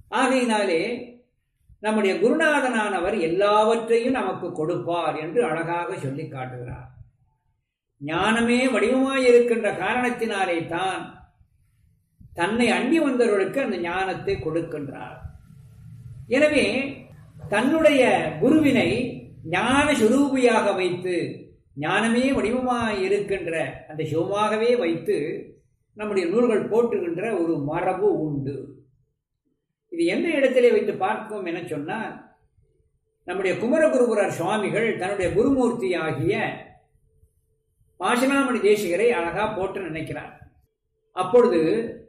ஆகையினாலே நம்முடைய குருநாதனானவர் எல்லாவற்றையும் நமக்கு கொடுப்பார் என்று அழகாக சொல்லி காட்டுகிறார் ஞானமே வடிவமாயிருக்கின்ற காரணத்தினாலே தான் தன்னை அண்டி வந்தவர்களுக்கு அந்த ஞானத்தை கொடுக்கின்றார் எனவே தன்னுடைய குருவினை ஞான சுரூபியாக வைத்து ஞானமே வடிவமாக இருக்கின்ற அந்த சிவமாகவே வைத்து நம்முடைய நூல்கள் போற்றுகின்ற ஒரு மரபு உண்டு இது எந்த இடத்திலே வைத்து பார்க்கும் என சொன்னால் நம்முடைய குமரகுருபுரர் சுவாமிகள் தன்னுடைய குருமூர்த்தி ஆகிய பாசினாமணி தேசிகரை அழகா போட்டு நினைக்கிறார் அப்பொழுது